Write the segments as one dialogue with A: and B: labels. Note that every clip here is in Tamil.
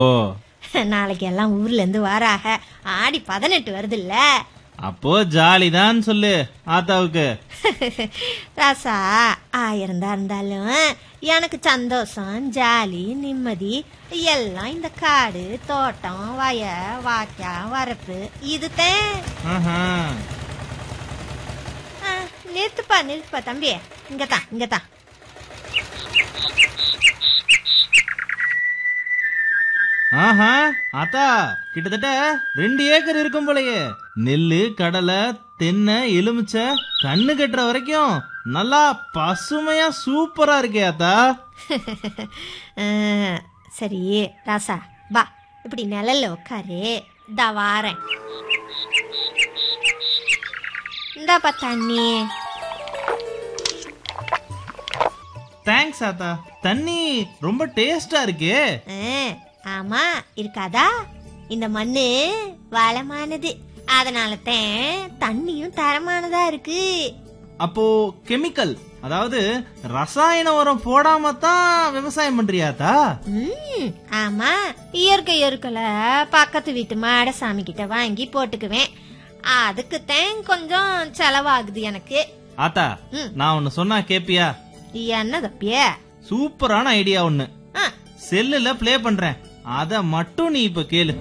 A: ஓ
B: நாளைக்கு எல்லாம் ஊர்ல இருந்து வாராக ஆடி பதினெட்டு வருதுல்ல
A: அப்போ ஜாலிதான் சொல்லு ஆத்தாவுக்கு
B: ராசா ஆயிரம் தான் இருந்தாலும் எனக்கு சந்தோஷம் ஜாலி நிம்மதி எல்லாம் இந்த காடு தோட்டம் வய வாக்கியா வரப்பு இதுதான்
A: ஆஹா.
B: ஆ, நிறுத்துப்பா நிறுத்துப்பா தம்பி இங்கதான் இங்கதான்
A: ஆஹா ஆத்தா கிட்டத்தட்ட ரெண்டு ஏக்கர் இருக்கும் போலயே நெல்லு கடலை தென்னை எலுமிச்சை கண்ணு கட்டுற வரைக்கும் நல்லா பசுமையா சூப்பரா இருக்கே ஆத்தா
B: ஆ, சரி ராசா வா இப்படி நிழல்ல உட்காரு இதா வாரேன் இந்தாப்பா தண்ணி
A: தேங்க்ஸ் ஆத்தா தண்ணி ரொம்ப டேஸ்டா இருக்கே
B: ஆ, ஆமா இருக்காதா இந்த மண்ணு வளமானது அதனால தான் தண்ணியும் தரமானதா இருக்கு
A: அப்போ கெமிக்கல் அதாவது ரசாயன உரம் போடாம தான் விவசாயம் பண்றியாத்தா
B: ம், ஆமா இயற்கை எருக்களை பக்கத்து வீட்டு மாடசாமி கிட்ட வாங்கி போட்டுக்குவேன் அதுக்குத்தான் கொஞ்சம் செலவாகுது எனக்கு
A: ஆத்தா
B: ம்.
A: நான் ஒன்னு சொன்னா கேப்பியா
B: என்ன தப்பிய
A: சூப்பரான ஐடியா ஒன்னு
B: ஆ,
A: செல்லுல ப்ளே பண்றேன் அத மட்டும் நீ இப்ப கேளு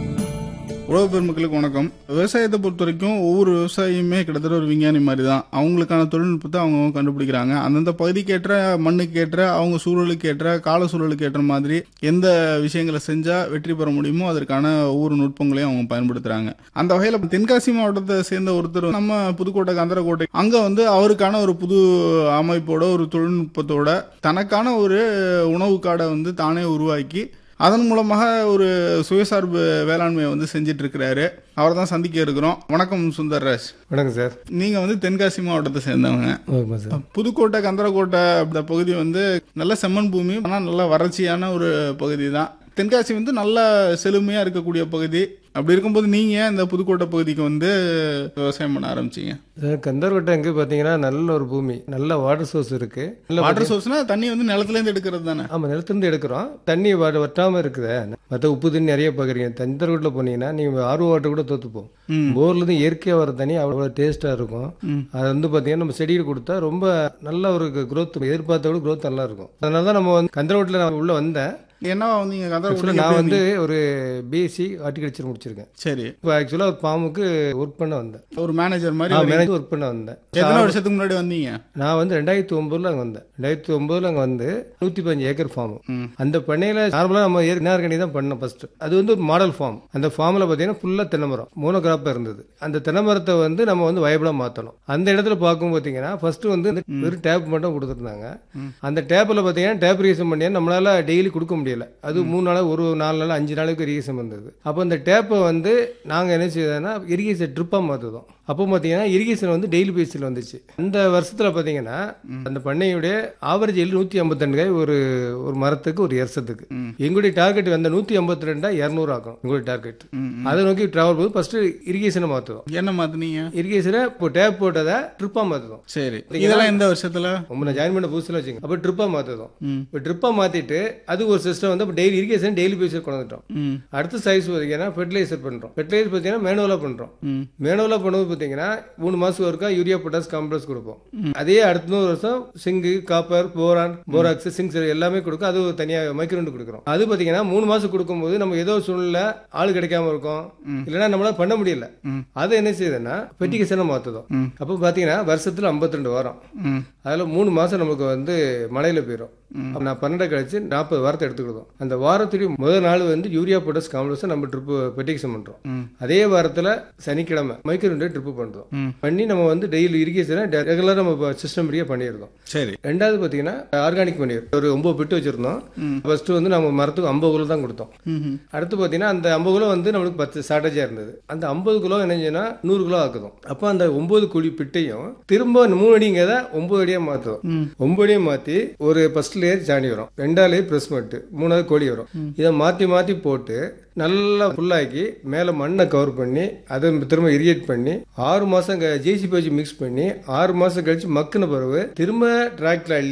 C: உழவு பெருமக்களுக்கு வணக்கம் விவசாயத்தை பொறுத்த வரைக்கும் ஒவ்வொரு விவசாயியுமே கிட்டத்தட்ட ஒரு விஞ்ஞானி மாதிரி தான் அவங்களுக்கான தொழில்நுட்பத்தை அவங்க கண்டுபிடிக்கிறாங்க அந்தந்த பகுதிக்கு ஏற்ற மண்ணுக்கு ஏற்ற அவங்க சூழலுக்கு ஏற்ற கால சூழலுக்கு ஏற்ற மாதிரி எந்த விஷயங்களை செஞ்சா வெற்றி பெற முடியுமோ அதற்கான ஒவ்வொரு நுட்பங்களையும் அவங்க பயன்படுத்துறாங்க அந்த வகையில் தென்காசி மாவட்டத்தை சேர்ந்த ஒருத்தர் நம்ம புதுக்கோட்டை கந்தரக்கோட்டை அங்க வந்து அவருக்கான ஒரு புது அமைப்போட ஒரு தொழில்நுட்பத்தோட தனக்கான ஒரு உணவு காடை வந்து தானே உருவாக்கி அதன் மூலமாக ஒரு சுயசார்பு வேளாண்மையை வந்து செஞ்சிட்டு இருக்கிறாரு அவரை தான் சந்திக்க இருக்கிறோம் வணக்கம் சுந்தர்ராஜ்
D: வணக்கம் சார்
C: நீங்க வந்து தென்காசி மாவட்டத்தை சேர்ந்தவங்க
D: ஓகே சார்
C: புதுக்கோட்டை கந்தரக்கோட்டை அந்த பகுதி வந்து நல்ல செம்மண் பூமி ஆனால் நல்ல வறட்சியான ஒரு பகுதி தான் தென்காசி வந்து நல்ல செழுமையா இருக்கக்கூடிய பகுதி அப்படி இருக்கும்போது நீங்க ஏன் இந்த புதுக்கோட்டை பகுதிக்கு வந்து விவசாயம் பண்ண ஆரம்பிச்சீங்க
D: சார் கந்தர்வட்டம் எங்கே பார்த்தீங்கன்னா நல்ல ஒரு பூமி நல்ல வாட்டர் சோர்ஸ் இருக்கு நல்ல
C: வாட்டர் சோர்ஸ்னா தண்ணி வந்து நிலத்துல இருந்து எடுக்கிறது தானே
D: ஆமாம் நிலத்துலேருந்து எடுக்கிறோம் தண்ணி வ- வட்டாம இருக்குதே மற்ற உப்பு தண்ணி நிறைய பார்க்குறீங்க தந்தர்வட்டில் போனீங்கன்னா நீங்கள் ஆர்வ வாட்டர் கூட தோத்துப்போம் போர்லேருந்து இயற்கையாக வர தண்ணி அவ்வளோ டேஸ்ட்டாக இருக்கும் அது வந்து பார்த்தீங்கன்னா நம்ம செடியில் கொடுத்தா ரொம்ப நல்ல ஒரு growth எதிர்பார்த்த விட growth நல்லா இருக்கும் அதனால தான் நம்ம வந்து கந்தர்வட்டில் நான் உள்ளே வந்தேன்
C: என்னவா வந்தீங்க
D: ஆக்சுவலாக
C: கந்தரக்கோட்டை
D: நான் வந்து ஒரு பிஎஸ்சி ஹார்டிகல்ச்சர் முடிச்சிருக்கேன்
C: சரி
D: இப்போ ஆக்சுவலாக ஒரு ஃபார்முக்கு ஒர்க் பண்ண வந்தேன்
C: ஒரு மேனேஜர் மாதிரி ஒரு-
D: மேனேஜ் ஒர்க் பண்ண வந்தேன்
C: எத்தனை வருஷத்துக்கு முன்னாடி வந்தீங்க
D: நான் வந்து ரெண்டாயிரத்தி ஒன்பதுல அங்க வந்தேன் ரெண்டாயிரத்தி ஒன்பதுல அங்க வந்து நூத்தி பதினஞ்சு ஏக்கர் ஃபார்ம் அந்த பண்ணையில நார்மலா நம்ம இனார்கனி தான் பண்ணோம் ஃபர்ஸ்ட் அது வந்து ஒரு மாடல் ஃபார்ம் அந்த ஃபார்ம்ல பாத்தீங்கன்னா ஃபுல்லா தென்னை மரம் மூணு கிராப்பா இருந்தது அந்த தென்னை மரத்தை வந்து நம்ம வந்து வயபிளா மாத்தணும் அந்த இடத்துல பார்க்கும் பாத்தீங்கன்னா ஃபர்ஸ்ட் வந்து இந்த வெறும் டேப் மட்டும் கொடுத்துருந்தாங்க அந்த டேப்ல பாத்தீங்கன்னா டேப் ரீசன் பண்ணி நம்மளால டெய்லி கொடுக்க முடியல அது மூணு நாள் ஒரு நாலு நாள் அஞ்சு நாளுக்கு இரிகேஷன் வந்தது அப்போ அந்த டேப்பை வந்து நாங்க என்ன செய்தோம்னா இரிகேஷன் ட்ரிப்பா மாத்துதோம் அப்போ பார்த்தீங்கன்னா இரிகேஷன் வந்து டெய்லி பேஸில் வந்துச்சு அந்த வருஷத்தில் பார்த்தீங்கன்னா அந்த பண்ணையுடைய ஆவரேஜ் எல் நூற்றி ஐம்பத்தி காய் ஒரு ஒரு மரத்துக்கு ஒரு வருஷத்துக்கு எங்களுடைய டார்கெட் வந்து நூற்றி ஐம்பத்தி ரெண்டா இரநூறு ஆகும் எங்களுடைய டார்கெட் அதை நோக்கி டிராவல் போது ஃபர்ஸ்ட் இரிகேஷனை மாற்றுவோம்
C: என்ன மாத்துனீங்க
D: இரிகேஷனை இப்போ டேப் போட்டதை ட்ரிப்பாக மாற்றுவோம்
C: சரி இதெல்லாம் எந்த வருஷத்துல
D: ரொம்ப நான் ஜாயின் பண்ண புதுசில் வச்சுங்க அப்போ ட்ரிப்பாக மாற்றுதோம் இப்போ ட்ரிப்பாக மாற்றிட்டு அது ஒரு சிஸ்டம் வந்து டெய்லி இரிகேஷன் டெய்லி பேஸில் கொண்டு வந்துட்டோம்
C: ம்
D: அடுத்த சைஸ் பார்த்தீங்கன்னா ஃபெர்டிலைசர் பண்ணுறோம் ஃபெர்டிலைசர் பார்த்தீங்கன்னா மேனுவலாக பண்ணுறோம் மேனுவலாக பண்ணும்போது பார்த்தீங்கன்னா மூணு மாதம் ஒருக்கா யூரியா பொட்டாஸ் காம்ப்ளெக்ஸ் கொடுப்போம் அதே அடுத்த நூறு வருஷம் zinc copper boron borax zinc எல்லாமே கொடுக்கும் அது ஒரு தனியாக மைக்ரோண்டு கொடுக்குறோம் அது பார்த்தீங்கன்னா மூணு மாதம் கொடுக்கும்போது நம்ம ஏதோ ஒரு சூழ்நிலை ஆள் கிடைக்காம இருக்கும் இல்லைன்னா நம்மளால பண்ண முடியல அதை என்ன செய்யுதுன்னா பெட்டிகேஷனை மாற்றுதோம் அப்போ பார்த்தீங்கன்னா வருஷத்தில் 52 வாரம்
C: ம்
D: அதில் மூணு மாதம் நமக்கு வந்து மழையில் போயிடும் அப்ப நான் பன்னெண்டு கழிச்சு நாற்பது வாரத்தை எடுத்துக்கிட்டோம் அந்த வாரத்துடைய முதல் நாள் வந்து யூரியா பொட்டாஸ் காம்ப்ளெக்ஸ் நம்ம ட்ரிப்பு பெட்டிக்ஷன் பண்ணுறோம் அதே வாரத்தில் சனிக்கிழமை மைக்ரோண்டே ட்ரிப்பு பண்ணுறோம் பண்ணி நம்ம வந்து டெய்லி இரிகேஷனை ரெகுலராக நம்ம சிஸ்டம் படியாக பண்ணியிருந்தோம்
C: சரி
D: ரெண்டாவது பார்த்தீங்கன்னா ஆர்கானிக் பன்னீர் ஒரு ஒன்பது பிட்டு வச்சிருந்தோம் ஃபர்ஸ்ட் வந்து நம்ம மரத்துக்கு ஐம்பது கிலோ தான் கொடுத்தோம் அடுத்து பார்த்தீங்கன்னா அந்த ஐம்பது கிலோ வந்து நம்மளுக்கு பத்து ஷார்டேஜாக இருந்தது அந்த ஐம்பது கிலோ என்னச்சுன்னா நூறு கிலோ ஆக்குதும் அப்போ அந்த ஒன்பது குழி பிட்டையும் திரும்ப மூணு அடிங்கிறத ஒன்பது அடியாக மாற்றுவோம் ஒன்பது அடியாக மாற்றி ஒரு ஃபர்ஸ்ட் லேயர் சாணி வரும் ரெண்டாவது லேயர் ப்ரெஸ் மட்டு மூணாவது கோழி வரும் இதை மாற்றி மாற்றி போட்டு நல்லா ஃபுல்லாக்கி மேலே மண்ணை கவர் பண்ணி அதை திரும்ப இரிகேட் பண்ணி ஆறு மாதம் ஜேசிபி வச்சு மிக்ஸ் பண்ணி ஆறு மாதம் கழிச்சு மக்குன பிறகு திரும்ப டிராக்டர் அள்ளி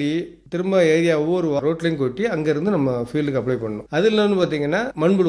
D: திரும்ப ஏரியா ஒவ்வொரு ரோட்லையும் கொட்டி அங்கேருந்து நம்ம ஃபீல்டுக்கு அப்ளை பண்ணணும் அதில் வந்து பார்த்தீங்கன்னா மண்புழு